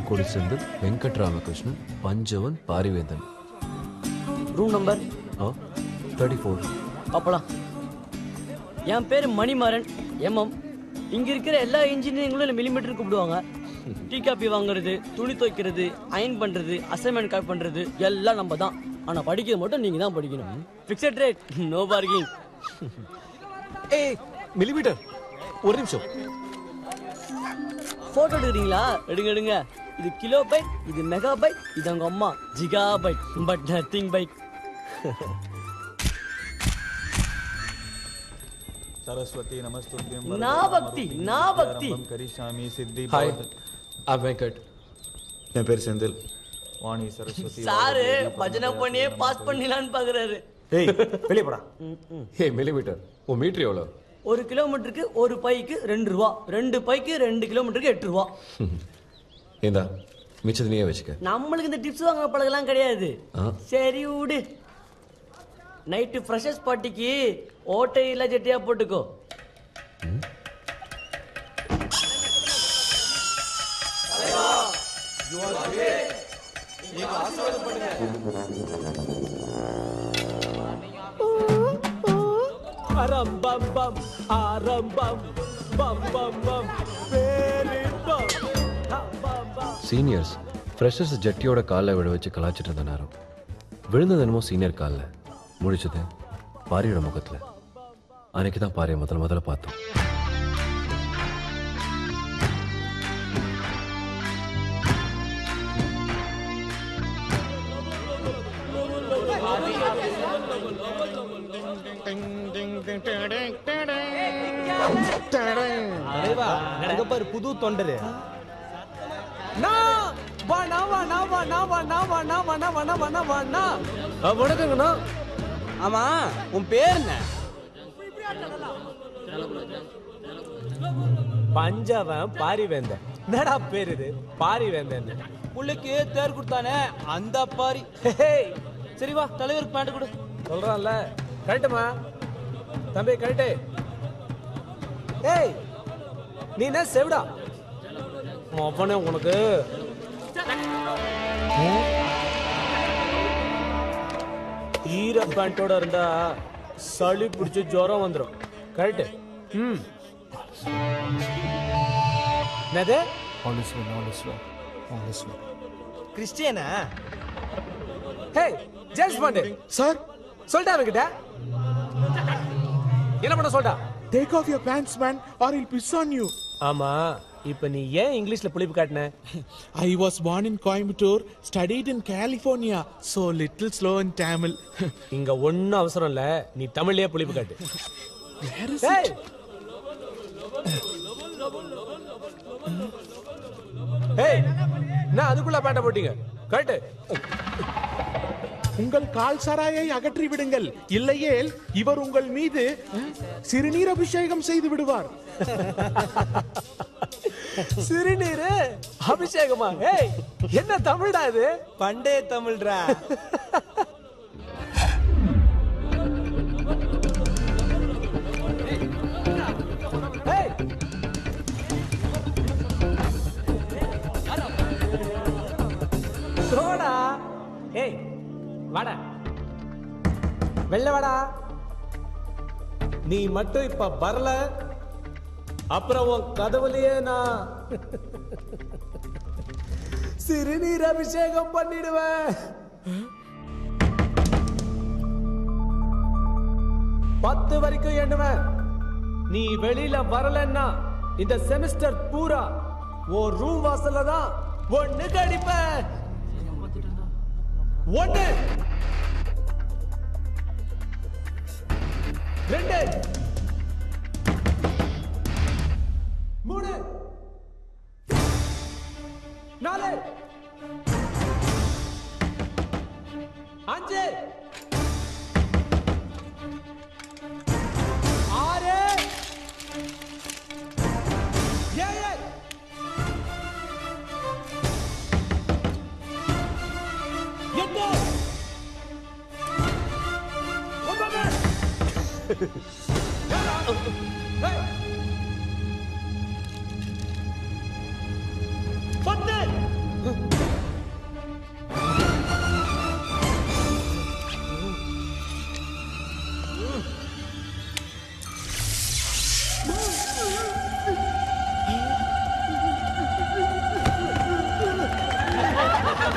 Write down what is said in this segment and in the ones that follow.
கொடி Senthil Venkatramakrishnan Panchavan Parivendhan room number ah thirty four அப்பலாம் என் பேர் மணிமாறன் எம்எம் இங்க இருக்கிற எல்லா இன்ஜினியரிங்களும் மில்லிமீட்டர் கூப்பிடுவாங்க டீ காப்பி வாங்குறது துணி துவைக்கிறது அயன் பண்றது அசைன்மெண்ட் கால் பண்றது எல்லாம் நம்ம தான் ஆனா படிக்கிறது மட்டும் நீங்க தான் படிக்கணும் ஃபிக்ஸட் ரேட் நோ பார்க்கிங் ஏய் மில்லிமீட்டர் ஒரு நிமிஷம் போட்டோ எடுக்கிறீங்களா எடுங்க எடுங்க இது கிலோ பைட் இது மெகா பைட் இது அவங்க அம்மா giga byte but nothing bike Saraswati नमस्तुभ्यं ना भक्ति, ना भक्ति. करिष्यामि सिद्धि ஹாய் ஆ வெங்கட் என் பேர் செந்தில் வாணி சரஸ்வதி சாரு பஜனை பண்ணியே பாஸ் பண்ணிடலான்னு பாக்குறாரு ஏய் வெளியே போடா ஏய் மில்லிமீட்டர் உன் மீட்டர் எவ்வளோ ஒரு கிலோமீட்டருக்கு ஒரு பைக்கு ரெண்டு ரூபா ரெண்டு பைக்கு ரெண்டு கிலோமீட்டருக்கு எட்டு ரூபா இந்தா மிச்சத்தை நீயே வச்சுக்க நம்மளுக்கு இந்த டிப்ஸ் வாங்க பழகலாம் கிடையாது ஆ. சரி விடு நைட்டு ஃப்ரெஷர்ஸ் பார்ட்டிக்கு ஓட்டை இல்ல ஜெட்டியா போட்டுக்கோ அரம்பம் ஆரம்பம் பம் பம் பம் பேரின்பம் பம் பம் சீனியர்ஸ் ஃப்ரெஷர்ஸ் ஜட்டியோட காலில் விழ வச்சு கலாச்சிட்டு இருந்த நேரம் விழுந்தது என்னமோ சீனியர் காலில் முடிச்சது பாரியோட முகத்தில் அன்னைக்கு தான் பாரியை முதல்ல முதல்ல பார்த்தோம் தலைவா அங்க பாரு புது தொண்டரு வணக்கங்கண்ணா ஆமா உன் பேர் என்ன பஞ்சவன் பாரிவேந்தன் என்னடா பேர் இது பாரிவேந்தன் புள்ளைக்கு தேர் கொடுத்தானே அந்த பாரி சரி வா தலைவருக்கு பேண்ட் கொடு சொல்றான்ல கரெக்டுமா தம்பி கரெக்டு ஏய் நீ என்ன செவிடா அவனே உனக்கு ஈர பேண்டோட இருந்தா சளி பிடிச்சி ஜுரம் வந்துடும் கரெக்ட் ம் என்னது கிறிஸ்டியனா ஹே ஜேம்ஸ் பாண்டு Sir, சொல்லிட்டா அவன்கிட்ட என்ன பண்ண சொல்லிட்டா take off your pants, man, or he'll piss on you. ஆமா இப்ப நீ ஏன் இங்கிலீஷ்ல புளிப்பு காட்டின I was born in Coimbatore, studied in California, so little slow in Tamil. இங்க ஒண்ணும் அவசரம் இல்ல நீ தமிழ்லயே புளிப்பு காட்டு Where is ஏய்! ஏய் நான் அதுக்குள்ள பேண்ட போட்டீங்க கரெக்ட் உங்கள் கால் சராயை அகற்றி விடுங்கள் இல்லையேல் இவர் உங்கள் மீது சிறுநீர் அபிஷேகம் செய்து விடுவார் சிறுநீர் அபிஷேகமா ஏய் என்ன தமிழ்டா இது பண்டே தமிழ்டா ஏய் சோடா ஏய் வாடா வெளில வாடா நீ மட்டும் இப்ப வரல அப்புறம் உன் கதவுலயே நான் சிறுநீர் அபிஷேகம் பண்ணிடுவேன் பத்து வரைக்கும் எண்ணுவேன் நீ வெளியில வரலன்னா இந்த செமிஸ்டர் பூரா உன் ரூம் வாசல்ல தான் ஒண்ணு கடிப்பேன் ஒண்ணு ரெண்டு மூணு நாலு அஞ்சு ஆறு ஏழு எட்டு ஒன்பது ஏய். பத்து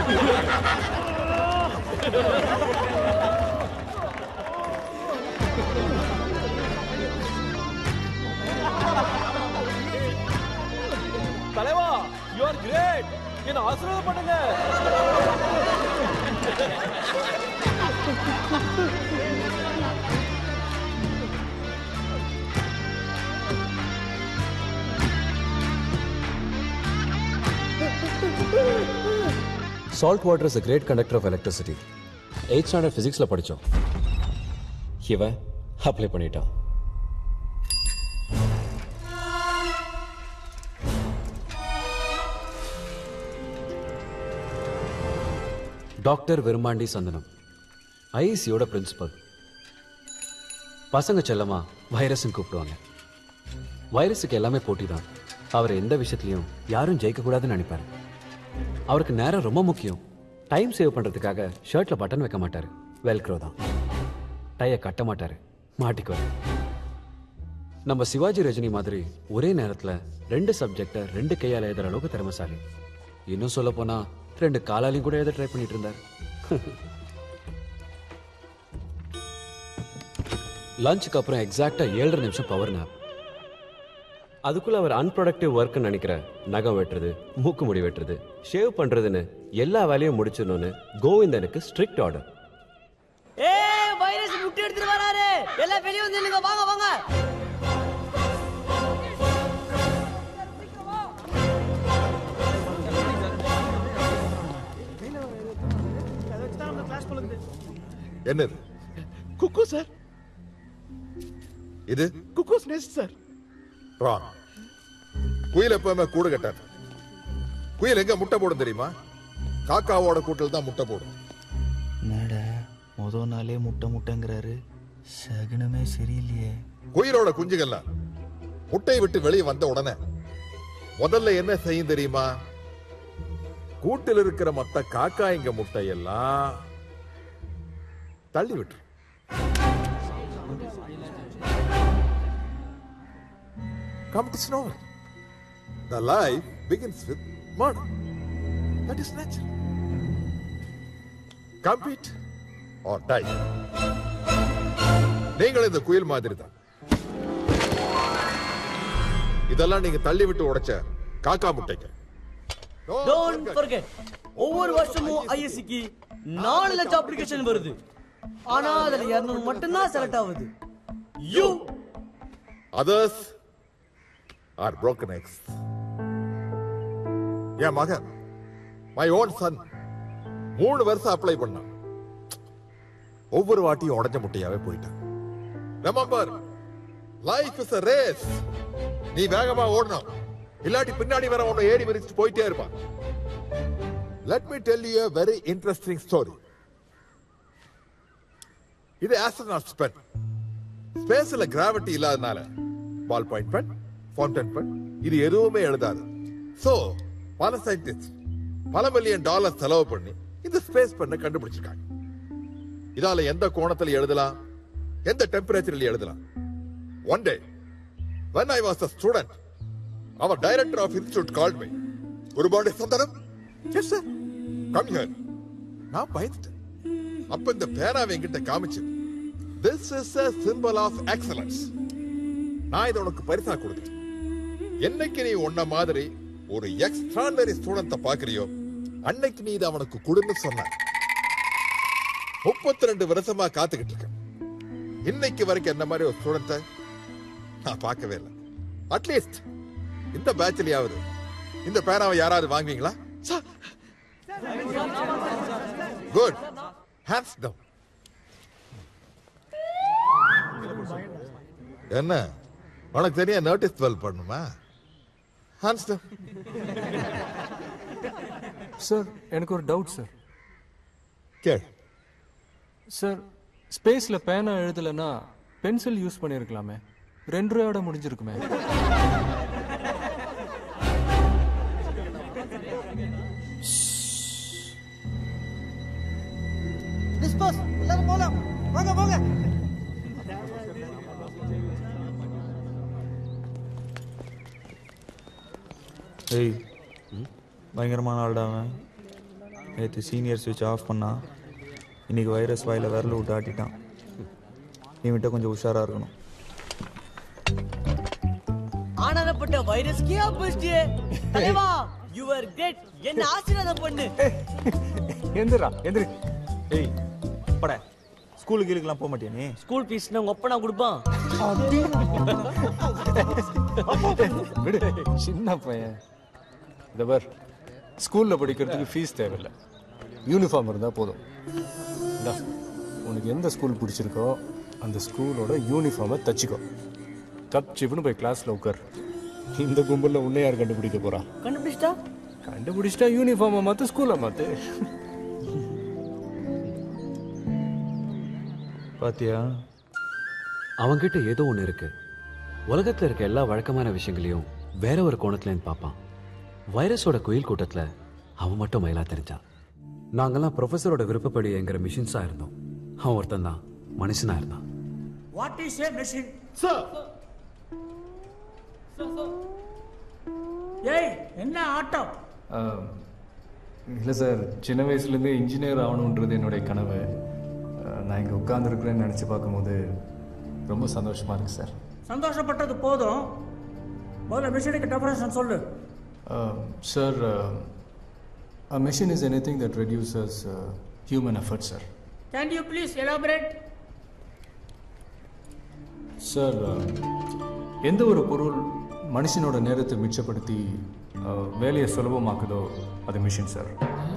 தலைவா யூ ஆர் கிரேட் என்ன ஆசீர்வாதம் பண்ணுங்க salt water is a great conductor of electricity eight standard ஃபிசிக்ஸில் படித்தோம் இவன் அப்ளை பண்ணிட்டான் டாக்டர் வெறுமாண்டி சந்தனம் ஐசியோட பிரின்சிபல் பசங்க செல்லமா வைரஸ்ன்னு கூப்பிடுவாங்க வைரஸுக்கு எல்லாமே போட்டி தான் அவர் எந்த விஷயத்துலையும் யாரும் ஜெயிக்கக்கூடாதுன்னு நினைப்பாரு அவருக்கு நேரம் ரொம்ப முக்கியம் டைம் சேவ் பண்ணுறதுக்காக ஷர்ட்டில் பட்டன் வைக்க மாட்டார் வெல்க்ரோ தான் டைய கட்ட மாட்டார் மாட்டிக்குவார் நம்ம சிவாஜி ரஜினி மாதிரி ஒரே நேரத்தில் ரெண்டு சப்ஜெக்டை ரெண்டு கையால் எழுதுற அளவுக்கு திறமைசாலி இன்னும் சொல்ல போனா ரெண்டு காலாலையும் கூட எழுத ட்ரை பண்ணிட்டு இருந்தார் லஞ்சுக்கு அப்புறம் எக்ஸாக்டா ஏழரை நிமிஷம் பவர் nap அதுக்குள்ள அவர் அன்ப்ரொடக்டிவ் ஒர்க் நினைக்கிற நகம் வெட்டுறது மூக்கு முடி வெட்டுறது ஷேவ் பண்றதுன்னு எல்லா வேலையும் முடிச்சிடணும்னு கோவிந்தனுக்கு ஸ்ட்ரிக்ட் ஆர்டர் ஏ வைரஸ் முட்டை எடுத்துட்டு வராரு எல்லாம் வெளிய வந்து நில்லுங்க வாங்க வாங்க என்னது குக்கு சார் இது குக்கூஸ் நெஸ்ட் சார் ராங் குயில் எப்பவுமே கூடு கட்டாது குயில் எங்க முட்டை போடும் தெரியுமா காக்காவோட கூட்டில் தான் முட்டை போடும் என்னடா முத நாளே முட்டை முட்டைங்கிறாரு சகுனமே சரியில்லையே குயிலோட குஞ்சுகள்லாம் முட்டையை விட்டு வெளியே வந்த உடனே முதல்ல என்ன செய்யும் தெரியுமா கூட்டில் இருக்கிற மத்த காக்காய்ங்க முட்டையெல்லாம் தள்ளி விட்டுரும் Competition over. The life begins with murder. That is natural. Compete or die. நீங்கள் இந்த குயில் மாதிரி தான் இதெல்லாம் நீங்க தள்ளி விட்டு உடைச்ச காக்கா முட்டைங்க டோன்ட் ஃபர்கெட் ஒவ்வொரு வருஷமும் ஐஎஸ்சிக்கு நாலு லட்சம் அப்ளிகேஷன் வருது ஆனா அதுல 200 மட்டும்தான் செலக்ட் ஆகுது you others are broken eggs என் மகன் மை ஓன் சன் மூணு வருஷம் அப்ளை பண்ணான் ஒவ்வொரு வாட்டியும் உடைஞ்ச முட்டையாவே போயிட்டான் remember life is a race நீ வேகமா ஓடணும் இல்லாட்டி பின்னாடி வர உன்னை ஏறி மிதிச்சுட்டு போயிட்டே இருப்பான் let me tell you a very interesting story இது ஆஸ்ட்ரோனாட் பென் ஸ்பேஸ்ல கிராவிட்டி இல்லாதனால ball point pen fountain pen இது எதுவுமே எழுதாது சோ பல சயின்டிஸ்ட் பல மில்லியன் டாலர் செலவு பண்ணி இந்த ஸ்பேஸ் பெண்ணை கண்டுபிடிச்சிருக்காங்க இதால எந்த கோணத்துல எழுதலாம் எந்த டெம்பரேச்சர்ல எழுதலாம் one day when I was a student our director of institute called me Gurupandi Santhanam yes sir come here நான் பயந்துட்டேன் அப்ப இந்த பேனாவை என்கிட்ட காமிச்சு this is a symbol of excellence நான் இதை உனக்கு பரிசா கொடுத்தேன் என்னைக்கு நீ உன்ன மாதிரி ஒரு எக்ஸ்ட்ராடனரி ஸ்டூடெண்ட பாக்குறியோ அன்னைக்கு நீ இதை அவனுக்கு கொடுன்னு சொன்ன முப்பத்தி ரெண்டு வருஷமா காத்துக்கிட்டு இருக்கேன் இன்னைக்கு வரைக்கும் என்ன மாதிரி ஒரு ஸ்டூடெண்ட நான் பார்க்கவே இல்லை அட்லீஸ்ட் இந்த பேட்ச்லயாவது இந்த பேனாவை யாராவது வாங்குவீங்களா குட் ஹேண்ட்ஸ் டவுன் என்ன உனக்கு தெரியா நோட்டீஸ் டுவெல் பண்ணுமா ஹேண்ட்ஸ் டவுன் சார் எனக்கு ஒரு டவுட் சார் கேள் சார் ஸ்பேஸில் பேனா எழுதலைன்னா பென்சில் யூஸ் பண்ணியிருக்கலாமே ரெண்டு ரூபாயோட முடிஞ்சிருக்குமே டிஸ்போஸ் எல்லாரும் போலாம் வாங்க வாங்க ஏய் பயங்கரமான ஆள்டா அவன் நேற்று சீனியர் சுவிட்ச் ஆஃப் பண்ணா இன்னைக்கு வைரஸ் வாயில் விரல விட்டு ஆட்டிட்டான் இவன்கிட்ட கொஞ்சம் உஷாராக இருக்கணும் ஆனாரப்பட்ட வைரஸ்க்கே ஆப்போசிட்டியே தலைவா யூ ஆர் கிரேட் என்ன ஆசீர்வாதம் பண்ணு எந்திரா எந்திரி ஏய் பட ஸ்கூலுக்கு கீழுக்கெல்லாம் போக மாட்டியா நீ ஸ்கூல் ஃபீஸ் உங்க ஒப்பனா கொடுப்பான் விடு சின்ன பையன் இந்த பார் ஸ்கூலில் படிக்கிறதுக்கு ஃபீஸ் தேவையில்லை யூனிஃபார்ம் இருந்தால் போதும் இந்தா உனக்கு எந்த ஸ்கூல் பிடிச்சிருக்கோ அந்த ஸ்கூலோட யூனிஃபார்மை தச்சுக்கோ கப் சிப்னு போய் கிளாஸில் உட்கார் இந்த கும்பலில் உன்னை யார் கண்டுபிடிக்க போறா கண்டுபிடிச்சிட்டா கண்டுபிடிச்சிட்டா யூனிஃபார்மை மாற்று ஸ்கூலை மாற்று பாத்தியா அவன்கிட்ட ஏதோ ஒன்று இருக்கு உலகத்துல இருக்க எல்லா வழக்கமான விஷயங்களையும் வேற ஒரு கோணத்துல இருந்து பார்ப்பான் வைரஸோட குயில் கூட்டத்துல அவன் மட்டும் மயிலா தெரிஞ்சான் நாங்கெல்லாம் ப்ரொஃபஸரோட விருப்பப்படி எங்கிற மிஷின்ஸா இருந்தோம் அவன் ஒருத்தன் தான் மனுஷனா இருந்தான் what is a machine sir ஏய் என்ன ஆட்டம் இல்லை சார் சின்ன வயசுலேருந்தே இன்ஜினியர் ஆகணுன்றது என்னுடைய கனவு அஹ், நான் இங்கே உட்காந்துருக்குறேன்னு நினச்சி பார்க்கும்போது ரொம்ப சந்தோஷமாக இருக்கு சார் சந்தோஷப்பட்டது போதும் முதல்ல மிஷினுக்கு டெஃபரேஷன் சொல்லு sir a machine is anything that reduces uh, human effort, sir. Can you please elaborate sir எந்த ஒரு பொருள் மனுஷனோட நேரத்தை மிச்சப்படுத்தி uh, வேலையை சுலபமாக்குதோ அது மிஷின் சார்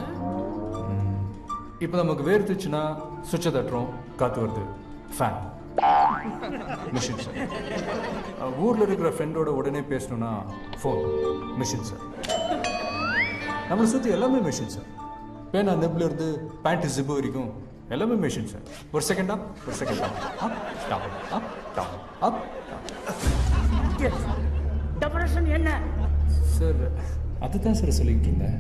இப்போ நமக்கு வேர்த்துச்சுன்னா சுவிட்சை தட்டுறோம் காற்று வருது ஃபேன் மிஷின் சார் ஊரில் இருக்கிற ஃப்ரெண்டோட உடனே பேசணும்னா ஃபோன் மிஷின் சார் நம்மளை சுற்றி எல்லாமே மிஷின் சார் பேனா நெப்ல இருந்து பேண்ட் ஜிப்பு வரைக்கும் எல்லாமே மிஷின் சார் ஒரு செகண்டா ஒரு செகண்டா அப் டவுன் அப் டவுன் அப் டெஃபரேஷன் என்ன சார் அதுதான் சார் சொல்லிட்டு இருந்தேன்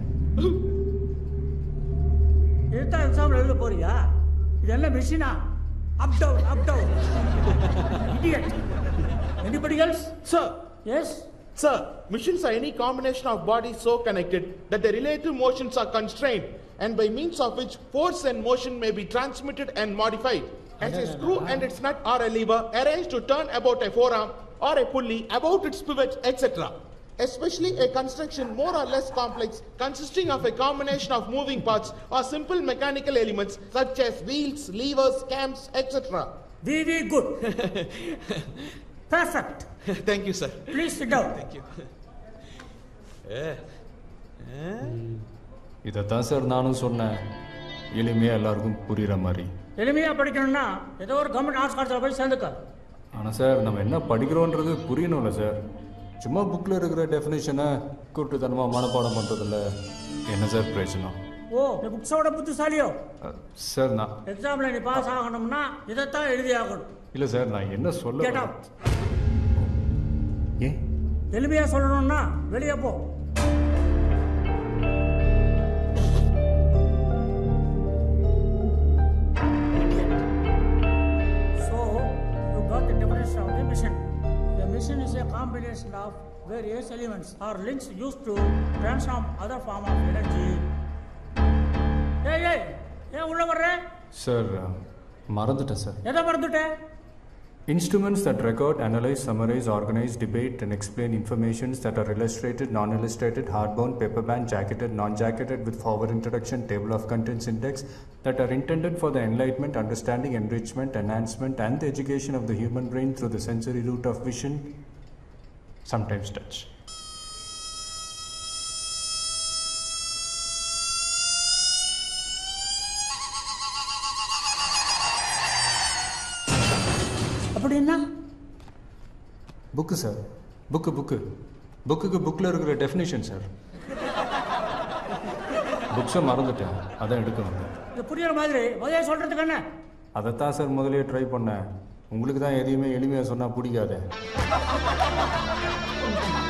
இதுதான் எக்ஸாம்ல எழுத போறியா இது என்ன மிஷினா up down up down idiot anybody else Sir, yes sir, machines are any combination of bodies so connected that the relative motions are constrained and by means of which force and motion may be transmitted and modified. As a screw and its nut or a lever arranged to turn about a forearm or a pulley about its pivot, etc. Especially a construction more or less complex consisting of a combination of moving parts or simple mechanical elements such as wheels, levers, cams, etc. Very good perfect Thank you, sir. Please sit down இதைத்தான் sir நானும் சொன்னேன் எளிமையாக எல்லாருக்கும் புரியுற மாதிரி எளிமையா படிக்கணும்னா ஏதோ ஒரு கவர்மெண்ட் ஆர்ட்ஸ் காலேஜில் போய் சேர்ந்துக்க ஆனால் சார் நம்ம என்ன படிக்கிறோன்றது புரியணும்ல சார் சும்மா புக்கில் இருக்கிற டெஃபினேஷனை கூட்டுத்தனமாக மனப்பாடம் பண்ணுறதில்ல என்ன சார் பிரச்சனை ஓ நீ புக்ஸோட புத்திசாலியோ அஹ், சார் நான் எக்ஸாம்ல நீ பாஸ் ஆகணும்னா இதைத்தான் எழுதி ஆகணும் இல்லை சார் நான் என்ன சொல்ல கெட் வரேன்? அவுட் ஏன் எளிமையா சொல்லணும்னா வெளியே போ So, you got the definition of the mission. The mission is a combination of various elements or links used to transform other form of energy. ஏய் ஏய் ஏன் உள்ள வர்ற சார் அஹ், மறந்துட்டேன் சார் எதை மறந்துட்டேன் Instruments that record, analyze, summarize, organize, debate, and explain informations that are illustrated, non-illustrated, hardbound, paperbound, jacketed, non-jacketed with forward introduction, table of contents index that are intended for the enlightenment, understanding, enrichment, enhancement, and the education of the human brain through the sensory route of vision, sometimes touch. அப்படின்னா book sir book book புக்குக்கு புக்கில் இருக்கிற definition sir புக்ஸை மறந்துட்டேன் அதான் எடுக்க வந்தேன் இது புரியுற மாதிரி முதல்ல சொல்றதுக்கு என்ன அதைத்தான் சார் முதலே ட்ரை பண்ணேன் உங்களுக்கு தான் எதையுமே எளிமையாக சொன்னால் பிடிக்காதே